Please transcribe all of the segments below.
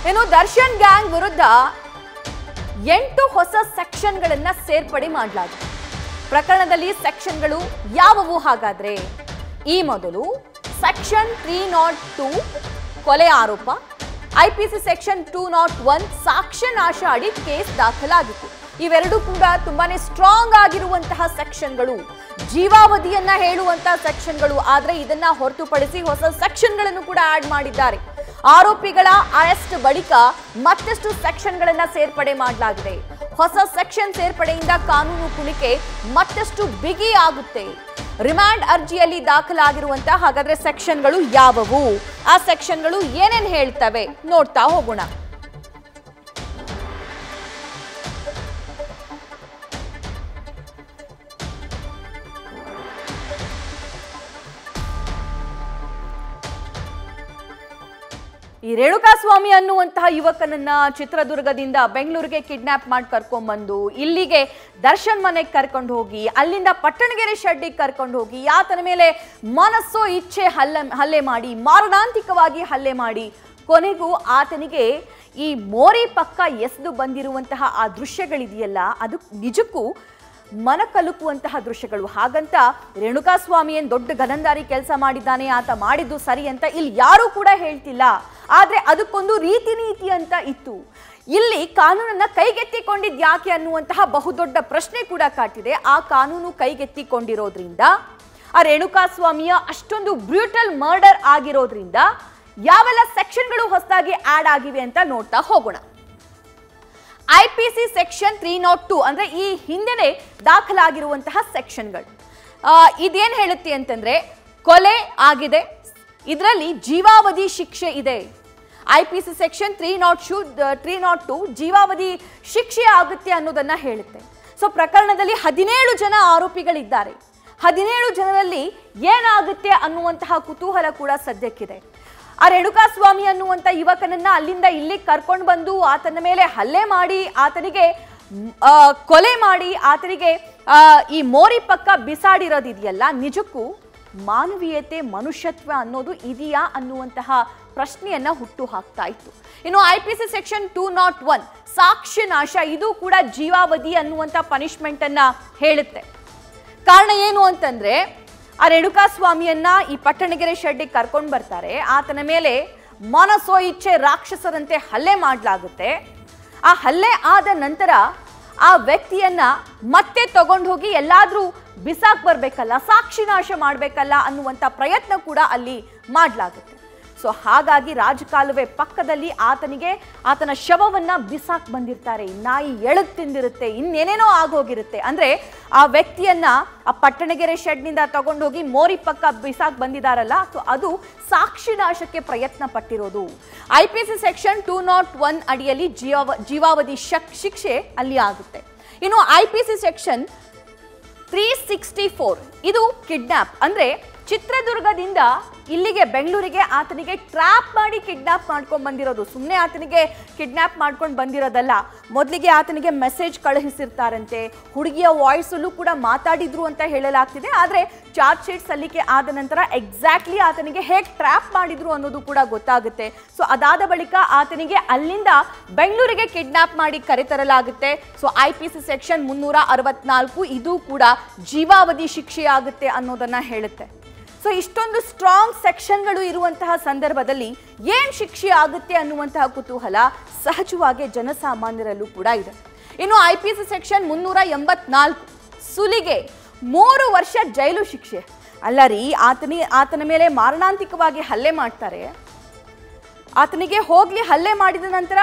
ಇನ್ನು ದರ್ಶನ್ ಗ್ಯಾಂಗ್ ವಿರುದ್ಧ ಎಂಟು ಹೊಸ ಸೆಕ್ಷನ್ಗಳನ್ನ ಸೇರ್ಪಡೆ ಮಾಡಲಾಗಿದೆ ಪ್ರಕರಣದಲ್ಲಿ ಸೆಕ್ಷನ್ಗಳು ಯಾವುವು ಹಾಗಾದ್ರೆ ಈ ಮೊದಲು ಸೆಕ್ಷನ್ ತ್ರೀ ನಾಟ್ ಟೂ ಕೊಲೆ ಆರೋಪ IPC section two nought one ಸಾಕ್ಷ್ಯ ನಾಶ ಅಡಿ ಕೇಸ್ ದಾಖಲಾಗಿತ್ತು ಇವೆರಡೂ ಕೂಡ ತುಂಬಾನೇ ಸ್ಟ್ರಾಂಗ್ ಆಗಿರುವಂತಹ ಸೆಕ್ಷನ್ಗಳು ಜೀವಾವಧಿಯನ್ನ ಹೇಳುವಂತಹ ಸೆಕ್ಷನ್ಗಳು ಆದ್ರೆ ಇದನ್ನ ಹೊರತುಪಡಿಸಿ ಹೊಸ ಸೆಕ್ಷನ್ಗಳನ್ನು ಕೂಡ ಆಡ್ ಮಾಡಿದ್ದಾರೆ ಆರೋಪಿಗಳ ಅರೆಸ್ಟ್ ಬಳಿಕ ಮತ್ತಷ್ಟು ಸೆಕ್ಷನ್ಗಳನ್ನ ಸೇರ್ಪಡೆ ಮಾಡಲಾಗಿದೆ ಹೊಸ ಸೆಕ್ಷನ್ ಸೇರ್ಪಡೆಯಿಂದ ಕಾನೂನು ಕುಣಿಕೆ ಮತ್ತಷ್ಟು ಬಿಗಿ ಆಗುತ್ತೆ ರಿಮಾಂಡ್ ಅರ್ಜಿಯಲ್ಲಿ ದಾಖಲಾಗಿರುವಂತಹ ಹಾಗಾದ್ರೆ ಸೆಕ್ಷನ್ಗಳು ಯಾವುವು ಆ ಸೆಕ್ಷನ್ಗಳು ಏನೇನ್ ಹೇಳ್ತವೆ ನೋಡ್ತಾ ಹೋಗೋಣ ಈ ರೇಣುಕಾಸ್ವಾಮಿ ಅನ್ನುವಂತಹ ಯುವಕನನ್ನ ಚಿತ್ರದುರ್ಗದಿಂದ ಬೆಂಗಳೂರಿಗೆ ಕಿಡ್ನಾಪ್ ಮಾಡಿ ಕರ್ಕೊಂಡ್ಬಂದು ಇಲ್ಲಿಗೆ ದರ್ಶನ್ ಮನೆಗೆ ಕರ್ಕೊಂಡು ಹೋಗಿ ಅಲ್ಲಿಂದ ಪಟ್ಟಣಗೆರೆ ಶೆಡ್ಡಿಗೆ ಕರ್ಕೊಂಡು ಹೋಗಿ ಆತನ ಮೇಲೆ ಮನಸ್ಸೋ ಇಚ್ಛೆ ಹಲ್ಲೆ ಹಲ್ಲೆ ಮಾಡಿ ಮಾರಣಾಂತಿಕವಾಗಿ ಹಲ್ಲೆ ಮಾಡಿ ಕೊನೆಗೂ ಆತನಿಗೆ ಈ ಮೋರಿ ಪಕ್ಕ ಎಸೆದು ಬಂದಿರುವಂತಹ ಆ ದೃಶ್ಯಗಳಿದೆಯಲ್ಲ ಅದು ನಿಜಕ್ಕೂ ಮನ ಕಲುಕುವಂತಹ ದೃಶ್ಯಗಳು ಹಾಗಂತ ರೇಣುಕಾಸ್ವಾಮಿ ಏನ್ ದೊಡ್ಡ ಗದಂದಾರಿ ಕೆಲಸ ಮಾಡಿದ್ದಾನೆ ಆತ ಮಾಡಿದ್ದು ಸರಿ ಅಂತ ಇಲ್ಲಿ ಯಾರೂ ಕೂಡ ಹೇಳ್ತಿಲ್ಲ ಆದ್ರೆ ಅದಕ್ಕೊಂದು ರೀತಿ ನೀತಿ ಅಂತ ಇತ್ತು ಇಲ್ಲಿ ಕಾನೂನನ್ನ ಕೈಗೆತ್ತಿಕೊಂಡಿದ್ ಯಾಕೆ ಅನ್ನುವಂತಹ ಬಹುದೊಡ್ಡ ಪ್ರಶ್ನೆ ಕೂಡ ಕಾಟಿದೆ ಆ ಕಾನೂನು ಕೈಗೆತ್ತಿಕೊಂಡಿರೋದ್ರಿಂದ ಆ ರೇಣುಕಾಸ್ವಾಮಿಯ ಅಷ್ಟೊಂದು ಬ್ರ್ಯೂಟಲ್ ಮರ್ಡರ್ ಆಗಿರೋದ್ರಿಂದ ಯಾವೆಲ್ಲ ಸೆಕ್ಷನ್ಗಳು ಹೊಸದಾಗಿ ಆಡ್ ಆಗಿವೆ ಅಂತ ನೋಡ್ತಾ ಹೋಗೋಣ I P C section three nought two ಅಂದ್ರೆ ಈ ಹಿಂದೆನೆ ದಾಖಲಾಗಿರುವಂತಹ ಸೆಕ್ಷನ್ಗಳು ಇದೇನು ಹೇಳುತ್ತೆ ಅಂತಂದ್ರೆ ಕೊಲೆ ಆಗಿದೆ ಇದರಲ್ಲಿ ಜೀವಾವಧಿ ಶಿಕ್ಷೆ ಇದೆ I P C section three nought two three nought two ಜೀವಾವಧಿ ಶಿಕ್ಷೆ ಆಗುತ್ತೆ ಅನ್ನೋದನ್ನ ಹೇಳುತ್ತೆ ಸೊ ಪ್ರಕರಣದಲ್ಲಿ ಹದಿನೇಳು ಜನ ಆರೋಪಿಗಳಿದ್ದಾರೆ ಹದಿನೇಳು ಜನರಲ್ಲಿ ಏನಾಗುತ್ತೆ ಅನ್ನುವಂತಹ ಕುತೂಹಲ ಕೂಡ ಸದ್ಯಕ್ಕಿದೆ ಆ ರೇಣುಕಾಸ್ವಾಮಿ ಅನ್ನುವಂಥ ಯುವಕನನ್ನ ಅಲ್ಲಿಂದ ಇಲ್ಲಿ ಕರ್ಕೊಂಡು ಬಂದು ಆತನ ಮೇಲೆ ಹಲ್ಲೆ ಮಾಡಿ ಆತನಿಗೆ ಮ್, ಆ, ಕೊಲೆ ಮಾಡಿ ಆತನಿಗೆ ಆ, ಈ ಮೋರಿ ಪಕ್ಕ ಬಿಸಾಡಿರೋದಿದೆಯಲ್ಲ ನಿಜಕ್ಕೂ ಮಾನವೀಯತೆ ಮನುಷ್ಯತ್ವ ಅನ್ನೋದು ಇದೆಯಾ ಅನ್ನುವಂತಹ ಪ್ರಶ್ನೆಯನ್ನ ಹುಟ್ಟು ಹಾಕ್ತಾ ಇತ್ತು ಇನ್ನು I P C section two nought one ಸಾಕ್ಷ್ಯ ನಾಶ ಇದು ಕೂಡ ಜೀವಾವಧಿ ಅನ್ನುವಂಥ ಪನಿಷ್ಮೆಂಟ್ ಅನ್ನ ಹೇಳುತ್ತೆ ಕಾರಣ ಏನು ಅಂತಂದ್ರೆ ಆ ರೇಣುಕಾಸ್ವಾಮಿಯನ್ನ ಈ ಪಟ್ಟಣಗೆರೆ ಶೆಡ್ಡಿಗೆ ಕರ್ಕೊಂಡು ಬರ್ತಾರೆ ಆತನ ಮೇಲೆ ಮನಸೋ ಇಚ್ಛೆ ರಾಕ್ಷಸರಂತೆ ಹಲ್ಲೆ ಮಾಡಲಾಗುತ್ತೆ ಆ ಹಲ್ಲೆ ಆದ ನಂತರ ಆ ವ್ಯಕ್ತಿಯನ್ನ ಮತ್ತೆ ತಗೊಂಡು ಹೋಗಿ ಎಲ್ಲಾದ್ರೂ ಬಿಸಾಕ್ ಬರ್ಬೇಕಲ್ಲ ಸಾಕ್ಷಿ ನಾಶ ಮಾಡ್ಬೇಕಲ್ಲ ಅನ್ನುವಂಥ ಪ್ರಯತ್ನ ಕೂಡ ಅಲ್ಲಿ ಮಾಡಲಾಗುತ್ತೆ ಸೊ ಹಾಗಾಗಿ ರಾಜಕಾಲುವೆ ಪಕ್ಕದಲ್ಲಿ ಆತನಿಗೆ ಆತನ ಶವವನ್ನ ಬಿಸಾಕ್ ಬಂದಿರ್ತಾರೆ ಈ ನಾಯಿ ಎಳದ್ ತಿಂದಿರುತ್ತೆ ಇನ್ನೇನೇನೋ ಆಗೋಗಿರುತ್ತೆ ಅಂದ್ರೆ ಆ ವ್ಯಕ್ತಿಯನ್ನ ಆ ಪಟ್ಟಣಗೆರೆ ಶೆಡ್ನಿಂದ ತಗೊಂಡೋಗಿ ಮೋರಿ ಪಕ್ಕ ಬಿಸಾಕ್ ಬಂದಿದಾರಲ್ಲ ಸೊ ಅದು ಸಾಕ್ಷಿ ನಾಶಕ್ಕೆ ಪ್ರಯತ್ನ ಪಟ್ಟಿರೋದು I P C section two nought one ಅಡಿಯಲ್ಲಿ ಜೀವ ಜೀವಾವಧಿ ಶಕ್ ಶಿಕ್ಷೆ ಅಲ್ಲಿ ಆಗುತ್ತೆ ಇನ್ನು I P C section three sixty four ಇದು ಕಿಡ್ನಾಪ್ ಅಂದ್ರೆ ಚಿತ್ರದುರ್ಗದಿಂದ ಇಲ್ಲಿಗೆ ಬೆಂಗಳೂರಿಗೆ ಆತನಿಗೆ ಟ್ರ್ಯಾಪ್ ಮಾಡಿ ಕಿಡ್ನಾಪ್ ಮಾಡ್ಕೊಂಡು ಬಂದಿರೋದು ಸುಮ್ಮನೆ ಆತನಿಗೆ ಕಿಡ್ನಾಪ್ ಮಾಡ್ಕೊಂಡು ಬಂದಿರೋದಲ್ಲ ಮೊದಲಿಗೆ ಆತನಿಗೆ ಮೆಸೇಜ್ ಕಳುಹಿಸಿರ್ತಾರಂತೆ ಹುಡುಗಿಯ ವಾಯ್ಸಲ್ಲೂ ಕೂಡ ಮಾತಾಡಿದ್ರು ಅಂತ ಹೇಳಲಾಗ್ತಿದೆ ಆದರೆ ಚಾರ್ಜ್ ಶೀಟ್ ಸಲ್ಲಿಕೆ ಆದ ನಂತರ ಎಕ್ಸಾಕ್ಟ್ಲಿ ಆತನಿಗೆ ಹೇಗೆ ಟ್ರ್ಯಾಪ್ ಮಾಡಿದ್ರು ಅನ್ನೋದು ಕೂಡ ಗೊತ್ತಾಗುತ್ತೆ ಸೊ ಅದಾದ ಬಳಿಕ ಆತನಿಗೆ ಅಲ್ಲಿಂದ ಬೆಂಗಳೂರಿಗೆ ಕಿಡ್ನಾಪ್ ಮಾಡಿ ಕರೆತರಲಾಗುತ್ತೆ so I P C section ಮುನ್ನೂರ ಅರವತ್ನಾಲ್ಕು ಇದು ಕೂಡ ಜೀವಾವಧಿ ಶಿಕ್ಷೆಯಾಗುತ್ತೆ ಅನ್ನೋದನ್ನ ಹೇಳುತ್ತೆ ಸೊ ಇಷ್ಟೊಂದು ಸ್ಟ್ರಾಂಗ್ ಸೆಕ್ಷನ್ಗಳು ಇರುವಂತಹ ಸಂದರ್ಭದಲ್ಲಿ ಏನ್ ಶಿಕ್ಷೆ ಆಗುತ್ತೆ ಅನ್ನುವಂತಹ ಕುತೂಹಲ ಸಹಜವಾಗಿ ಜನಸಾಮಾನ್ಯರಲ್ಲೂ ಕೂಡ ಇದೆ ಇನ್ನು ಐ ಪಿ ಸಿ ಸೆಕ್ಷನ್ ಮುನ್ನೂರ ಎಂಬತ್ನಾಲ್ಕು ಸುಲಿಗೆ ಮೂರು ವರ್ಷ ಜೈಲು ಶಿಕ್ಷೆ ಅಲ್ಲ ರೀ ಆತನಿ ಆತನ ಮೇಲೆ ಮಾರಣಾಂತಿಕವಾಗಿ ಹಲ್ಲೆ ಮಾಡ್ತಾರೆ ಆತನಿಗೆ ಹೋಗ್ಲಿ ಹಲ್ಲೆ ಮಾಡಿದ ನಂತರ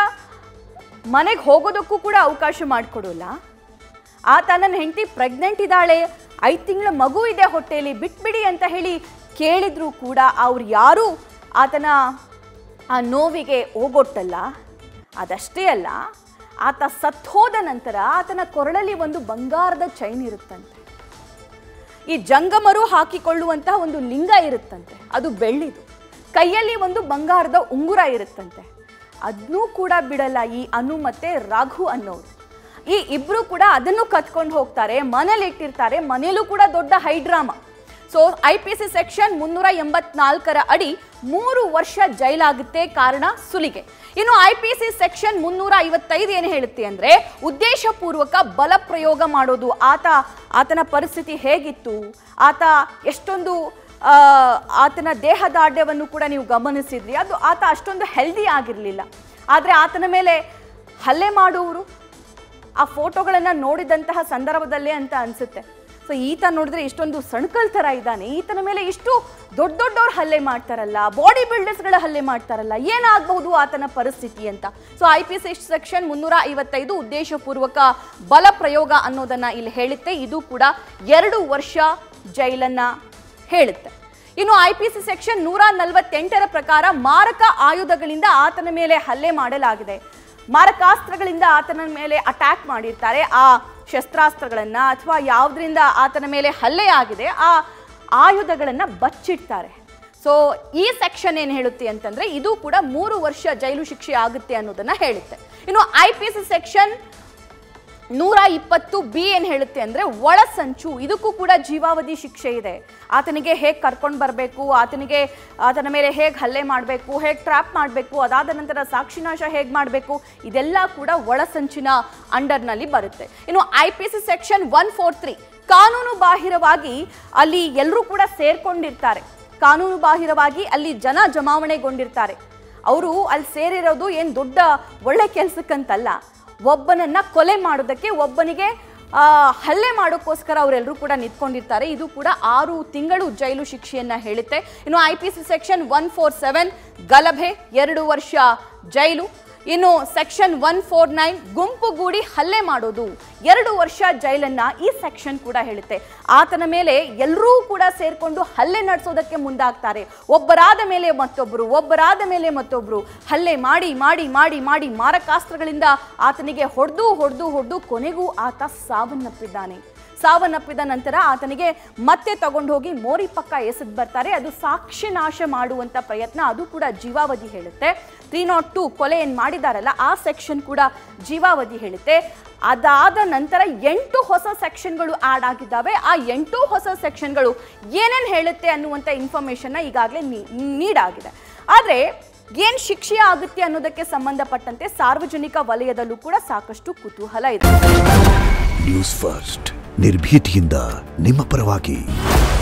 ಮನೆಗೆ ಹೋಗೋದಕ್ಕೂ ಕೂಡ ಅವಕಾಶ ಮಾಡಿಕೊಡೋಲ್ಲ ಆತ ನನ್ನ ಹೆಂಡತಿ ಪ್ರೆಗ್ನೆಂಟ್ ಇದ್ದಾಳೆ ಐದು ತಿಂಗಳ ಮಗು ಇದೆ ಹೊಟ್ಟೆಯಲ್ಲಿ ಬಿಟ್ಬಿಡಿ ಅಂತ ಹೇಳಿ ಕೇಳಿದ್ರು ಕೂಡ ಅವ್ರು ಯಾರೂ ಆತನ ಆ ನೋವಿಗೆ ಹೋಗೊಟ್ಟಲ್ಲ ಅದಷ್ಟೇ ಅಲ್ಲ ಆತ ಸತ್ತೋದ ನಂತರ ಆತನ ಕೊರಳಲ್ಲಿ ಒಂದು ಬಂಗಾರದ ಚೈನ್ ಇರುತ್ತಂತೆ ಈ ಜಂಗಮರು ಹಾಕಿಕೊಳ್ಳುವಂತಹ ಒಂದು ಲಿಂಗ ಇರುತ್ತಂತೆ ಅದು ಬೆಳ್ಳಿದು ಕೈಯಲ್ಲಿ ಒಂದು ಬಂಗಾರದ ಉಂಗುರ ಇರುತ್ತಂತೆ ಅದನ್ನೂ ಕೂಡ ಬಿಡಲ್ಲ ಈ ಅನು ಮತ್ತೆ ರಘು ಅನ್ನೋರು ಈ ಇಬ್ರು ಕೂಡ ಅದನ್ನು ಕತ್ಕೊಂಡು ಹೋಗ್ತಾರೆ ಮನೇಲಿ ಇಟ್ಟಿರ್ತಾರೆ ಮನೇಲೂ ಕೂಡ ದೊಡ್ಡ high drama so I P C section ಮುನ್ನೂರ ಎಂಬತ್ನಾಲ್ಕರ ಅಡಿ ಮೂರು ವರ್ಷ ಜೈಲಾಗುತ್ತೆ ಕಾರಣ ಸುಲಿಗೆ ಇನ್ನು ಐ ಪಿ ಸಿ ಸೆಕ್ಷನ್ ಮುನ್ನೂರ ಐವತ್ತೈದು ಏನು ಹೇಳುತ್ತೆ ಅಂದ್ರೆ ಉದ್ದೇಶಪೂರ್ವಕ ಬಲ ಪ್ರಯೋಗ ಮಾಡೋದು ಆತ ಆತನ ಪರಿಸ್ಥಿತಿ ಹೇಗಿತ್ತು ಆತ ಎಷ್ಟೊಂದು ಆ, ಆತನ ದೇಹದಾಢ್ಯವನ್ನು ಕೂಡ ನೀವು ಗಮನಿಸಿದ್ರಿ ಅದು ಆತ ಅಷ್ಟೊಂದು ಹೆಲ್ದಿ ಆಗಿರಲಿಲ್ಲ ಆದರೆ ಆತನ ಮೇಲೆ ಹಲ್ಲೆ ಮಾಡುವವರು ಆ ಫೋಟೋಗಳನ್ನು ನೋಡಿದಂತಹ ಸಂದರ್ಭದಲ್ಲೇ ಅಂತ ಅನಿಸುತ್ತೆ ಸೊ ಈತ ನೋಡಿದ್ರೆ ಇಷ್ಟೊಂದು ಸಣ್ಕಲ್ ಥರ ಇದ್ದಾನೆ ಈತನ ಮೇಲೆ ಇಷ್ಟು ದೊಡ್ಡ ದೊಡ್ಡವ್ರು ಹಲ್ಲೆ ಮಾಡ್ತಾರಲ್ಲ ಬಾಡಿ ಬಿಲ್ಡರ್ಸ್ಗಳ ಹಲ್ಲೆ ಮಾಡ್ತಾರಲ್ಲ ಏನಾಗಬಹುದು ಆತನ ಪರಿಸ್ಥಿತಿ ಅಂತ so I P C section ಮುನ್ನೂರ ಐವತ್ತೈದು ಉದ್ದೇಶಪೂರ್ವಕ ಬಲ ಪ್ರಯೋಗ ಅನ್ನೋದನ್ನ ಇಲ್ಲಿ ಹೇಳುತ್ತೆ ಇದು ಕೂಡ ಎರಡು ವರ್ಷ ಜೈಲನ್ನ ಹೇಳುತ್ತೆ ಇನ್ನು ಐ ಪಿ ಸಿ ಸೆಕ್ಷನ್ ನೂರ ನಲವತ್ತೆಂಟರ ಪ್ರಕಾರ ಮಾರಕ ಆಯುಧಗಳಿಂದ ಆತನ ಮೇಲೆ ಹಲ್ಲೆ ಮಾಡಲಾಗಿದೆ ಮಾರಕಾಸ್ತ್ರಗಳಿಂದ ಆತನ ಮೇಲೆ ಅಟ್ಯಾಕ್ ಮಾಡಿರ್ತಾರೆ ಆ ಶಸ್ತ್ರಾಸ್ತ್ರಗಳನ್ನ ಅಥವಾ ಯಾವುದರಿಂದ ಆತನ ಮೇಲೆ ಹಲ್ಲೆ ಆಗಿದೆ ಆ ಆಯುಧಗಳನ್ನ ಬಚ್ಚಿಡ್ತಾರೆ ಸೊ ಈ ಸೆಕ್ಷನ್ ಏನು ಹೇಳುತ್ತೆ ಅಂತಂದ್ರೆ ಇದು ಕೂಡ ಮೂರು ವರ್ಷ ಜೈಲು ಶಿಕ್ಷೆ ಆಗುತ್ತೆ ಅನ್ನೋದನ್ನ ಹೇಳುತ್ತೆ ಇನ್ನು ಐ ಪಿ ಸಿ ಸೆಕ್ಷನ್ ನೂರ ಇಪ್ಪತ್ತು ಬಿ ಏನು ಹೇಳುತ್ತೆ ಅಂದರೆ ಒಳಸಂಚು ಇದಕ್ಕೂ ಕೂಡ ಜೀವಾವಧಿ ಶಿಕ್ಷೆ ಇದೆ ಆತನಿಗೆ ಹೇಗೆ ಕರ್ಕೊಂಡು ಬರಬೇಕು ಆತನಿಗೆ ಆತನ ಮೇಲೆ ಹೇಗೆ ಹಲ್ಲೆ ಮಾಡಬೇಕು ಹೇಗೆ ಟ್ರ್ಯಾಪ್ ಮಾಡಬೇಕು ಅದಾದ ನಂತರ ಸಾಕ್ಷಿನಾಶ ಹೇಗೆ ಮಾಡಬೇಕು ಇದೆಲ್ಲ ಕೂಡ ಒಳಸಂಚಿನ ಅಂಡರ್ನಲ್ಲಿ ಬರುತ್ತೆ ಇನ್ನು I P C section one four three ಕಾನೂನು ಬಾಹಿರವಾಗಿ ಅಲ್ಲಿ ಎಲ್ಲರೂ ಕೂಡ ಸೇರ್ಕೊಂಡಿರ್ತಾರೆ ಕಾನೂನು ಬಾಹಿರವಾಗಿ ಅಲ್ಲಿ ಜನ ಜಮಾವಣೆಗೊಂಡಿರ್ತಾರೆ ಅವರು ಅಲ್ಲಿ ಸೇರಿರೋದು ಏನು ದೊಡ್ಡ ಒಳ್ಳೆ ಕೆಲಸಕ್ಕಂತಲ್ಲ ಒಬ್ಬನನ್ನ ಕೊಲೆ ಮಾಡೋದಕ್ಕೆ ಒಬ್ಬನಿಗೆ ಆ, ಹಲ್ಲೆ ಮಾಡೋಕ್ಕೋಸ್ಕರ ಅವರೆಲ್ಲರೂ ಕೂಡ ನಿಂತ್ಕೊಂಡಿರ್ತಾರೆ ಇದು ಕೂಡ ಆರು ತಿಂಗಳು ಜೈಲು ಶಿಕ್ಷೆಯನ್ನ ಹೇಳುತ್ತೆ ಇನ್ನು I P C section one four seven ಗಲಭೆ ಎರಡು ವರ್ಷ ಜೈಲು ಇನ್ನು ಸೆಕ್ಷನ್ ಒನ್ ಫೋರ್ ನೈನ್ ಗುಂಪುಗೂಡಿ ಹಲ್ಲೆ ಮಾಡೋದು ಎರಡು ವರ್ಷ ಜೈಲನ್ನ ಈ ಸೆಕ್ಷನ್ ಕೂಡ ಹೇಳುತ್ತೆ ಆತನ ಮೇಲೆ ಎಲ್ಲರೂ ಕೂಡ ಸೇರ್ಕೊಂಡು ಹಲ್ಲೆ ನಡೆಸೋದಕ್ಕೆ ಮುಂದಾಗ್ತಾರೆ ಒಬ್ಬರಾದ ಮೇಲೆ ಮತ್ತೊಬ್ಬರು ಒಬ್ಬರಾದ ಮೇಲೆ ಮತ್ತೊಬ್ಬರು ಹಲ್ಲೆ ಮಾಡಿ ಮಾಡಿ ಮಾಡಿ ಮಾಡಿ ಮಾರಕಾಸ್ತ್ರಗಳಿಂದ ಆತನಿಗೆ ಹೊಡೆದು ಹೊಡೆದು ಹೊಡೆದು ಕೊನೆಗೂ ಆತ ಸಾವನ್ನಪ್ಪಿದ್ದಾನೆ ಸಾವನ್ನಪ್ಪಿದ ನಂತರ ಆತನಿಗೆ ಮತ್ತೆ ತಗೊಂಡು ಹೋಗಿ ಮೋರಿ ಪಕ್ಕ ಎಸೆದು ಬರ್ತಾರೆ ಅದು ಸಾಕ್ಷಿ ನಾಶ ಮಾಡುವಂತ ಪ್ರಯತ್ನ ಅದು ಕೂಡ ಜೀವಾವಧಿ ಹೇಳುತ್ತೆ ತ್ರೀ ನಾಟ್ ಟು ಕೊಲೆ ಏನು ಮಾಡಿದಾರಲ್ಲ ಆ ಸೆಕ್ಷನ್ ಕೂಡ ಜೀವಾವಧಿ ಹೇಳುತ್ತೆ ಅದಾದ ನಂತರ ಎಂಟು ಹೊಸ ಸೆಕ್ಷನ್ಗಳು ಆಡ್ ಆಗಿದ್ದಾವೆ ಆ ಎಂಟು ಹೊಸ ಸೆಕ್ಷನ್ಗಳು ಏನೇನು ಹೇಳುತ್ತೆ ಅನ್ನುವಂಥ ಇನ್ಫಾರ್ಮೇಷನ್ನ ಈಗಾಗಲೇ ನೀಡಾಗಿದೆ ಆದರೆ ಏನು ಶಿಕ್ಷೆ ಆಗುತ್ತೆ ಅನ್ನೋದಕ್ಕೆ ಸಂಬಂಧಪಟ್ಟಂತೆ ಸಾರ್ವಜನಿಕ ವಲಯದಲ್ಲೂ ಕೂಡ ಸಾಕಷ್ಟು ಕುತೂಹಲ ಇದೆ ನ್ಯೂಸ್ ಫಸ್ಟ್ ನಿರ್ಭೀತಿಯಿಂದ ನಿಮ್ಮ ಪರವಾಗಿ